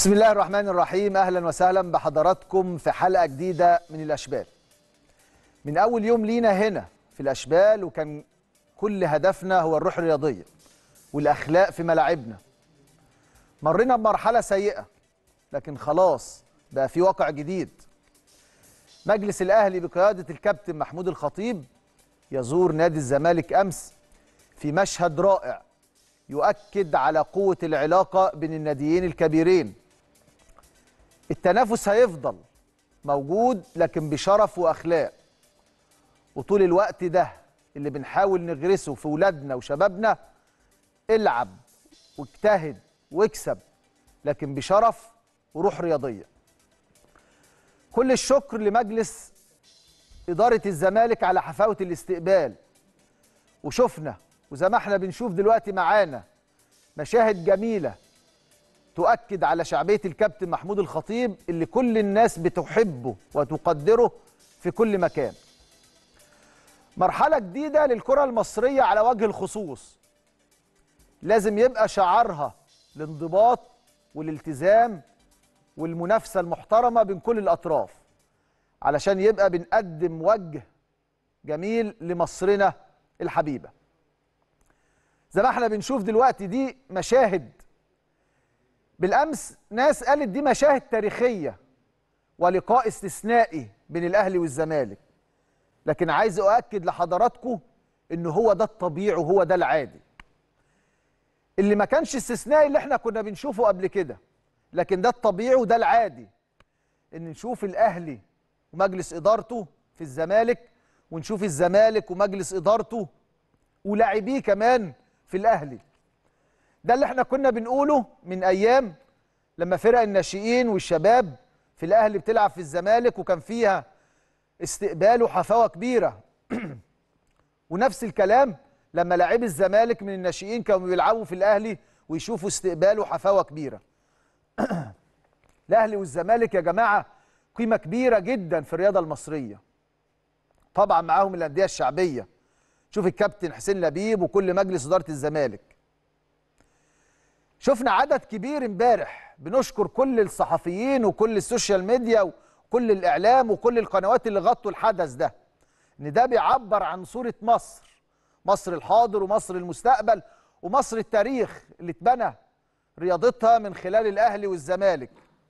بسم الله الرحمن الرحيم اهلا وسهلا بحضراتكم في حلقه جديده من الاشبال من اول يوم لينا هنا في الاشبال وكان كل هدفنا هو الروح الرياضيه والاخلاق في ملاعبنا مرينا بمرحله سيئه لكن خلاص بقى في واقع جديد مجلس الاهلي بقياده الكابتن محمود الخطيب يزور نادي الزمالك امس في مشهد رائع يؤكد على قوه العلاقه بين الناديين الكبيرين التنافس هيفضل موجود لكن بشرف واخلاق وطول الوقت ده اللي بنحاول نغرسه في ولادنا وشبابنا العب واجتهد واكسب لكن بشرف وروح رياضيه كل الشكر لمجلس اداره الزمالك على حفاوه الاستقبال وشفنا وزي ما احنا بنشوف دلوقتي معانا مشاهد جميله تؤكد على شعبيه الكابتن محمود الخطيب اللي كل الناس بتحبه وتقدره في كل مكان. مرحله جديده للكره المصريه على وجه الخصوص. لازم يبقى شعارها الانضباط والالتزام والمنافسه المحترمه بين كل الاطراف. علشان يبقى بنقدم وجه جميل لمصرنا الحبيبه. زي ما احنا بنشوف دلوقتي دي مشاهد بالامس ناس قالت دي مشاهد تاريخيه ولقاء استثنائي بين الاهلي والزمالك لكن عايز اؤكد لحضراتكم ان هو ده الطبيعي وهو ده العادي اللي ما كانش استثنائي اللي احنا كنا بنشوفه قبل كده لكن ده الطبيعي وده العادي ان نشوف الاهلي ومجلس ادارته في الزمالك ونشوف الزمالك ومجلس ادارته ولاعبيه كمان في الاهلي ده اللي احنا كنا بنقوله من ايام لما فرق الناشئين والشباب في الاهلي بتلعب في الزمالك وكان فيها استقبال وحفاوه كبيره ونفس الكلام لما لاعبي الزمالك من الناشئين كانوا بيلعبوا في الاهلي ويشوفوا استقبال وحفاوه كبيره الاهلي والزمالك يا جماعه قيمه كبيره جدا في الرياضه المصريه طبعا معاهم الانديه الشعبيه شوف الكابتن حسين لبيب وكل مجلس اداره الزمالك شفنا عدد كبير امبارح بنشكر كل الصحفيين وكل السوشيال ميديا وكل الاعلام وكل القنوات اللي غطوا الحدث ده ان ده بيعبر عن صوره مصر مصر الحاضر ومصر المستقبل ومصر التاريخ اللي اتبنى رياضتها من خلال الاهلي والزمالك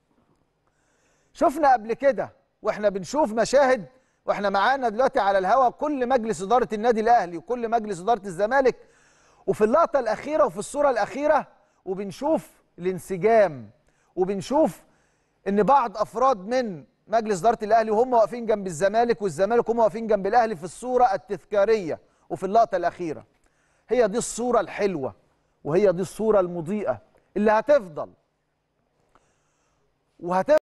شفنا قبل كده واحنا بنشوف مشاهد واحنا معانا دلوقتي على الهوا كل مجلس اداره النادي الاهلي وكل مجلس اداره الزمالك وفي اللقطه الاخيره وفي الصوره الاخيره وبنشوف الانسجام وبنشوف ان بعض افراد من مجلس اداره الاهلي وهم واقفين جنب الزمالك والزمالك هم واقفين جنب الاهلي في الصوره التذكاريه وفي اللقطه الاخيره هي دي الصوره الحلوه وهي دي الصوره المضيئه اللي هتفضل وهتفضل